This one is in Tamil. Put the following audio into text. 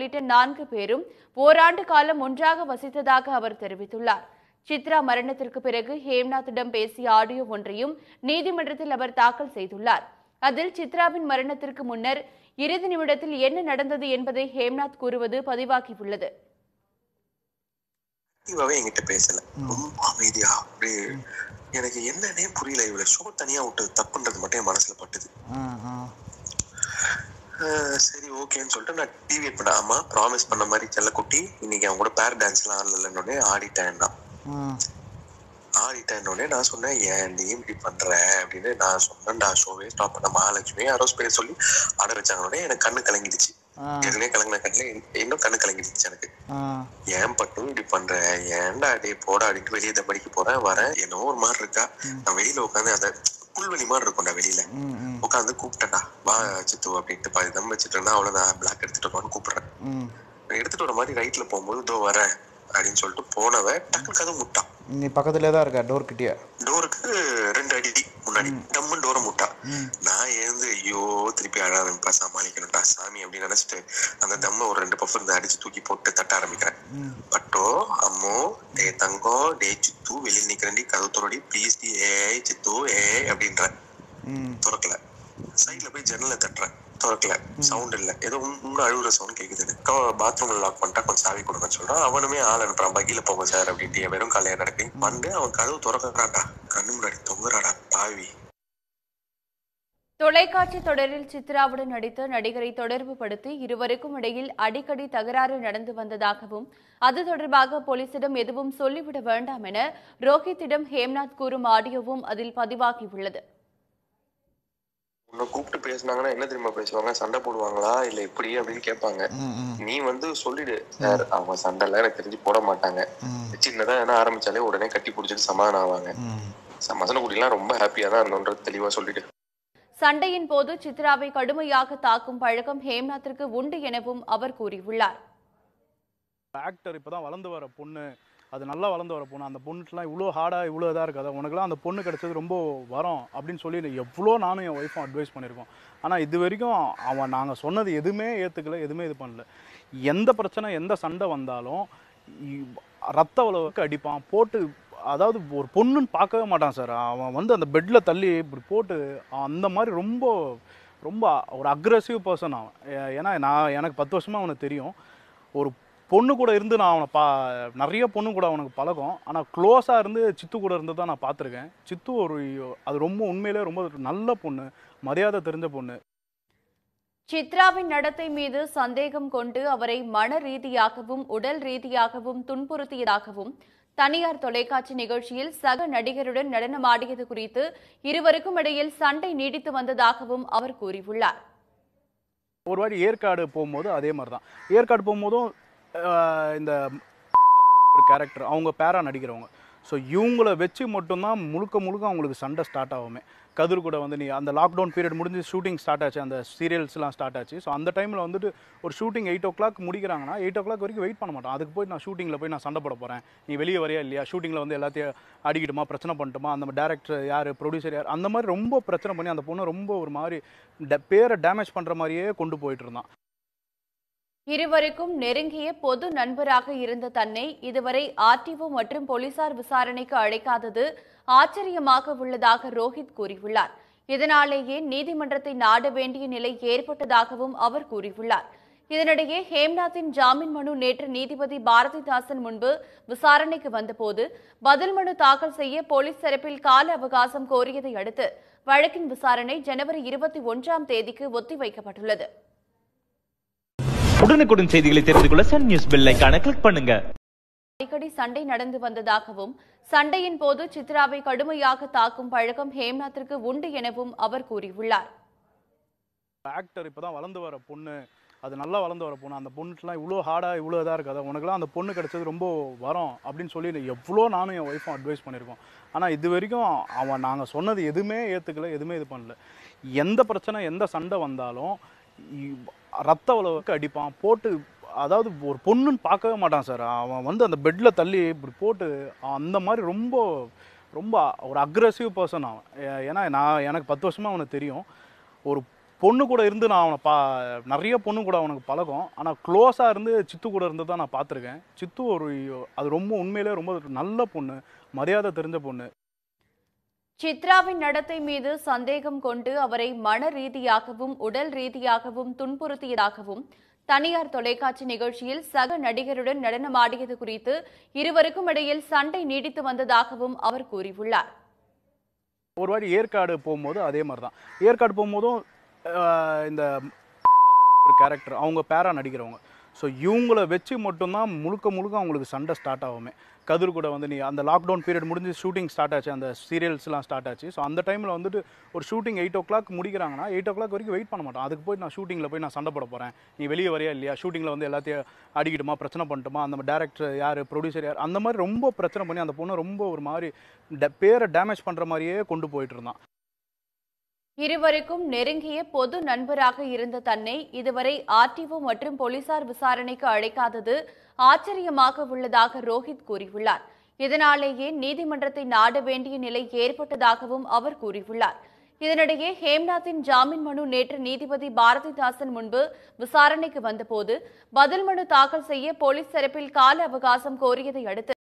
உள்ளிட்ட நான்கு பேரும் ஓராண்டு காலம் ஒன்றாக வசித்ததாக அவர் தெரிவித்துள்ளார் சித்ரா மரணத்திற்கு பிறகு ஹேம்நாத்திடம் பேசிய ஆடியோ ஒன்றையும் நீதிமன்றத்தில் அவர் தாக்கல் செய்துள்ளார் அதில் சித்ராவின் மரணத்திற்கு முன்னர் இறுதி நிமிடத்தில் என்ன நடந்தது என்பதை ஹேம்நாத் கூறுவது பதிவாகியுள்ளது ஆக்டிவாவே என்கிட்ட பேசல ரொம்ப அமைதியா அப்படியே எனக்கு என்னன்னே புரியல இவ்வளவு ஷோ தனியா விட்டது தப்புன்றது மட்டும் என் மனசுல பட்டுது ஆஹ் சரி ஓகேன்னு சொல்லிட்டு நான் டிவி பண்ண ஆமா ப்ராமிஸ் பண்ண மாதிரி செல்லக்குட்டி இன்னைக்கு அவங்க கூட பேர் டான்ஸ்லாம் ஆடலன்னொடனே ஆடிட்டேன்னா ஆடிட்டேன்னொடனே நான் சொன்னேன் ஏன் நீ இப்படி பண்ற அப்படின்னு நான் சொன்னேன்டா ஷோவே ஸ்டாப் பண்ண மகாலட்சுமி யாரோ பேர் சொல்லி ஆட வச்சாங்கன்னொடனே எனக்கு கண்ணு கலங்கிடுச்சு ஏற்கனவே கலங்கின கண்ணுல இன்னும் கண்ணு கலங்கிடுச்சு எனக்கு ஏன் பட்டும் இப்படி பண்ற ஏன்டா டே போடா அப்படின்ட்டு வெளியே தம்படிக்கு போறேன் வரேன் என்னவோ ஒரு மாதிரி இருக்கா நான் வெளியில உட்காந்து அந்த புல்வெளி மாதிரி இருக்கும்டா வெளியில உட்காந்து கூப்பிட்டேன்டா வா சித்து அப்படின்ட்டு பாதி தம் வச்சுட்டு இருந்தா அவ்வளவுதான் பிளாக் எடுத்துட்டு வான்னு கூப்பிடுறேன் நான் எடுத்துட்டு வர மாதிரி ரைட்ல போகும்போது இதோ வரேன் அப்படின்னு சொல்லிட்டு போனவ டக்குனு கதவு முட்டான் நீ பக்கத்துலேயே தான் இருக்க டோர் கிட்டே டோருக்கு ரெண்டு அடி முன்னாடி டம்மு டோரை முட்டா நான் எழுந்து ஐயோ திருப்பி அழ ஆரம்பிப்பா சமாளிக்கணும்டா சாமி அப்படின்னு நினைச்சிட்டு அந்த தம்ம ஒரு ரெண்டு பஃப் இருந்து அடிச்சு தூக்கி போட்டு தட்ட ஆரம்பிக்கிறேன் பட்டோ அம்மோ டே தங்கம் டே சித்து வெளியில் நிக்கிறேன்டி கதவு தோறடி ப்ளீஸ் டி ஏ சித்து ஏ அப்படின்ற திறக்கல சைட்ல போய் ஜன்னலை தட்டுறேன் திறக்கல சவுண்ட் இல்ல ஏதோ உங்க அழுகுற சவுண்ட் கேக்குது பாத்ரூம்ல லாக் பண்ணிட்டா கொஞ்சம் சாவி கொடுங்கன்னு சொல்றான் அவனுமே ஆள் அனுப்புறான் பகில போங்க சார் அப்படின்ட்டு என் வெறும் காலையா நடக்கு வந்து அவன் கதவு திறக்கிறான்டா கண்ணு முன்னாடி தொங்குறாடா பாவி தொலைக்காட்சி தொடரில் சித்ராவுடன் நடித்த நடிகரை தொடர்பு படுத்தி இருவருக்கும் இடையில் அடிக்கடி தகராறு நடந்து வந்ததாகவும் அது தொடர்பாக போலீசிடம் எதுவும் சொல்லிவிட வேண்டாம் என ரோஹித்திடம் ஹேம்நாத் கூறும் ஆடியோவும் அதில் பதிவாகியுள்ளது உன்னை கூப்பிட்டு பேசுனாங்கன்னா என்ன தெரியுமா பேசுவாங்க சண்டை போடுவாங்களா இல்ல இப்படி அப்படின்னு கேட்பாங்க நீ வந்து சொல்லிடு சார் அவங்க சண்டை எல்லாம் எனக்கு தெரிஞ்சு போட மாட்டாங்க சின்னதா என்ன ஆரம்பிச்சாலே உடனே கட்டி பிடிச்சிட்டு சமாதானம் ஆவாங்க மசனக்குடிலாம் ரொம்ப ஹாப்பியா தான் இருந்தோன்றது தெளிவா சொல்லிடு சண்டையின் போது சித்ராவை கடுமையாக தாக்கும் பழக்கம் ஹேம்நாத்திற்கு உண்டு எனவும் அவர் கூறியுள்ளார் ஆக்டர் இப்போ தான் வளர்ந்து வர பொண்ணு அது நல்லா வளர்ந்து வர பொண்ணு அந்த பொண்ணுலாம் இவ்வளோ ஹார்டாக இவ்வளோ இதாக இருக்காது உனக்குலாம் அந்த பொண்ணு கிடைச்சது ரொம்ப வரம் அப்படின்னு சொல்லி எவ்வளோ நானும் என் ஒய்ஃபும் அட்வைஸ் பண்ணியிருக்கோம் ஆனால் இது வரைக்கும் அவன் நாங்கள் சொன்னது எதுவுமே ஏற்றுக்கல எதுவுமே இது பண்ணல எந்த பிரச்சனை எந்த சண்டை வந்தாலும் இ- ரத்த உழவுக்கு அடிப்பான் போட்டு அதாவது ஒரு பொண்ணுன்னு பார்க்கவே மாட்டான் சார் அவன் வந்து அந்த பெட்டில் தள்ளி இப்படி போட்டு அந்த மாதிரி ரொம்ப ரொம்ப ஒரு அக்ரெசிவ் பர்சன் அவன் ஏ- ஏன்னா நான் எனக்கு பத்து வருஷமாக அவனுக்கு தெரியும் ஒரு பொண்ணு கூட இருந்து நான் அவனை பா நிறைய பொண்ணு கூட அவனுக்கு பழக்கம் ஆனால் க்ளோஸாக இருந்து சித்து கூட இருந்து தான் நான் பார்த்துருக்கேன் சித்து ஒரு அது ரொம்ப உண்மையிலே ரொம்ப நல்ல பொண்ணு மரியாதை தெரிஞ்ச பொண்ணு சித்ராவின் நடத்தை மீது சந்தேகம் கொண்டு அவரை மன ரீதியாகவும் உடல் ரீதியாகவும் துன்புறுத்தியதாகவும் தனியார் தொலைக்காட்சி நிகழ்ச்சியில் சக நடிகருடன் நடனமாடியது குறித்து இருவருக்கும் இடையில் சண்டை நீடித்து வந்ததாகவும் அவர் கூறியுள்ளார் ஒரு வாட்டி ஏற்காடு போகும்போது அதே மாதிரி தான் ஏற்காடு போகும்போதும் ஆஹ், இந்த ஒரு கேரக்டர் அவங்க பேரா நடிக்கிறவங்க ஸோ இவங்கள வச்சு மட்டும்தான் முழுக்க முழுக்க அவங்களுக்கு சண்டை ஸ்டார்ட் ஆகுமே கதிர் கூட வந்து நீ அந்த லாக்டவுன் பீரியட் முடிஞ்சு ஷூட்டிங் ஸ்டார்ட் ஆச்சு அந்த சீரியல்ஸ்லாம் ஸ்டார்ட் ஆச்சு ஸோ அந்த டைமில் வந்துட்டு ஒரு ஷூட்டிங் எயிட் ஓ கிளாக் முடிக்கிறாங்கன்னா எயிட் ஓ கிளாக் வரைக்கும் வெயிட் பண்ண மாட்டோம் அதுக்கு போய் நான் ஷூட்டிங்கில் போய் நான் சண்டை போட போகிறேன் நீ வெளியே வரையா இல்லையா ஷூட்டிங்கில் வந்து எல்லாத்தையும் அடிக்கிட்டுமா பிரச்சனை பண்ணிட்டுமா அந்த டேரக்டர் யார் ப்ரொடியூசர் யார் அந்த மாதிரி ரொம்ப பிரச்சனை பண்ணி அந்த பொண்ணை ரொம்ப ஒரு மாதிரி ட- பேரை டேமேஜ் பண்ணுற மாதிரியே கொண்டு போயிட்டு இருந்தான் இருவருக்கும் நெருங்கிய பொது நண்பராக இருந்த தன்னை இதுவரை ஆர்டிஓ மற்றும் போலீசார் விசாரணைக்கு அழைக்காதது ஆச்சரியமாக உள்ளதாக ரோஹித் கூறியுள்ளார் இதனாலேயே நீதிமன்றத்தை நாட வேண்டிய நிலை ஏற்பட்டதாகவும் அவர் கூறியுள்ளார் இதனிடையே ஹேம்நாத்தின் ஜாமீன் மனு நேற்று நீதிபதி பாரதிதாசன் முன்பு விசாரணைக்கு வந்தபோது பதில் மனு தாக்கல் செய்ய போலீஸ் தரப்பில் கால அவகாசம் கோரியதை அடுத்து வழக்கின் விசாரணை ஜனவரி இருபத்தி ஒன்றாம் தேதிக்கு ஒத்திவைக்கப்பட்டுள்ளது உடனுக்குடன் செய்திகளை தெரிந்து கொள்ள சன் நியூஸ் பெல் ஐகானை கிளிக் பண்ணுங்க அடிக்கடி சண்டை நடந்து வந்ததாகவும் சண்டையின் போது சித்ராவை கடுமையாக தாக்கும் பழக்கம் ஹேம்நாத்திற்கு உண்டு எனவும் அவர் கூறியுள்ளார் ஆக்டர் இப்போ தான் வளர்ந்து வர பொண்ணு அது நல்லா வளர்ந்து வர பொண்ணு அந்த பொண்ணுலாம் இவ்வளோ ஹார்டாக இவ்வளோ இதாக இருக்காது உனக்குலாம் அந்த பொண்ணு கிடைச்சது ரொம்ப வரம் அப்படின்னு சொல்லி எவ்வளோ நானும் என் ஒய்ஃபும் அட்வைஸ் பண்ணியிருக்கோம் ஆனால் இது வரைக்கும் அவன் நாங்கள் சொன்னது எதுவுமே ஏற்றுக்கல எதுவுமே இது பண்ணல எந்த பிரச்சனை எந்த சண்டை வந்தாலும் இ- ரத்த உழவுக்கு அடிப்பான் போட்டு அதாவது ஒரு பொண்ணுன்னு பார்க்கவே மாட்டான் சார் அவன் வந்து அந்த பெட்டில் தள்ளி இப்படி போட்டு அந்த மாதிரி ரொம்ப ரொம்ப ஒரு அக்ரெசிவ் பர்சன் அவன் ஏ- ஏன்னா நான் எனக்கு பத்து வருஷமாக அவனுக்கு தெரியும் ஒரு பொண்ணு கூட இருந்து நான் அவனை பா நிறைய பொண்ணு கூட அவனுக்கு பழக்கம் ஆனால் க்ளோஸாக இருந்து சித்து கூட இருந்து தான் நான் பார்த்துருக்கேன் சித்து ஒரு அது ரொம்ப உண்மையிலே ரொம்ப நல்ல பொண்ணு மரியாதை தெரிஞ்ச பொண்ணு சித்ராவின் நடத்தை மீது சந்தேகம் கொண்டு அவரை மன ரீதியாகவும் உடல் ரீதியாகவும் துன்புறுத்தியதாகவும் தனியார் தொலைக்காட்சி நிகழ்ச்சியில் சக நடிகருடன் நடனமாடியது குறித்து இருவருக்கும் இடையில் சண்டை நீடித்து வந்ததாகவும் அவர் கூறியுள்ளார் ஒரு வாட்டி ஏற்காடு போகும்போது அதே மாதிரி தான் ஏற்காடு போகும்போதும் ஆஹ், இந்த கதிர்னு ஒரு கேரக்டர் அவங்க பேரா நடிக்கிறவங்க ஸோ இவங்கள வச்சு மட்டும்தான் முழுக்க முழுக்க அவங்களுக்கு சண்டை ஸ்டார்ட் ஆகுமே கதிர் கூட வந்து நீ அந்த லாக்டவுன் பீரியட் முடிஞ்சு ஷூட்டிங் ஸ்டார்ட் ஆச்சு அந்த சீரியல்ஸ்லாம் ஸ்டார்ட் ஆச்சு ஸோ அந்த டைமில் வந்துட்டு ஒரு ஷூட்டிங் எயிட் ஓ கிளாக் முடிக்கிறாங்கன்னா எயிட் ஓ கிளாக் வரைக்கும் வெயிட் பண்ண மாட்டோம் அதுக்கு போய் நான் ஷூட்டிங்கில் போய் நான் சண்டை போட போகிறேன் நீ வெளியே வரையா இல்லையா ஷூட்டிங்கில் வந்து எல்லாத்தையும் அடிக்கிட்டுமா பிரச்சனை பண்ணிட்டுமா அந்த டேரக்டர் யார் ப்ரொடியூசர் யார் அந்த மாதிரி ரொம்ப பிரச்சனை பண்ணி அந்த பொண்ணை ரொம்ப ஒரு மாதிரி ட- பேரை டேமேஜ் பண்ணுற மாதிரியே கொண்டு போயிட்டு இருந்தான் இருவருக்கும் நெருங்கிய பொது நண்பராக இருந்த தன்னை இதுவரை ஆர்டிஓ மற்றும் போலீசார் விசாரணைக்கு அழைக்காதது ஆச்சரியமாக உள்ளதாக ரோஹித் கூறியுள்ளார் இதனாலேயே நீதிமன்றத்தை நாட வேண்டிய நிலை ஏற்பட்டதாகவும் அவர் கூறியுள்ளார் இதனிடையே ஹேம்நாத்தின் ஜாமீன் மனு நேற்று நீதிபதி பாரதிதாசன் முன்பு விசாரணைக்கு வந்தபோது பதில் மனு தாக்கல் செய்ய போலீஸ் தரப்பில் கால அவகாசம் கோரியதை அடுத்து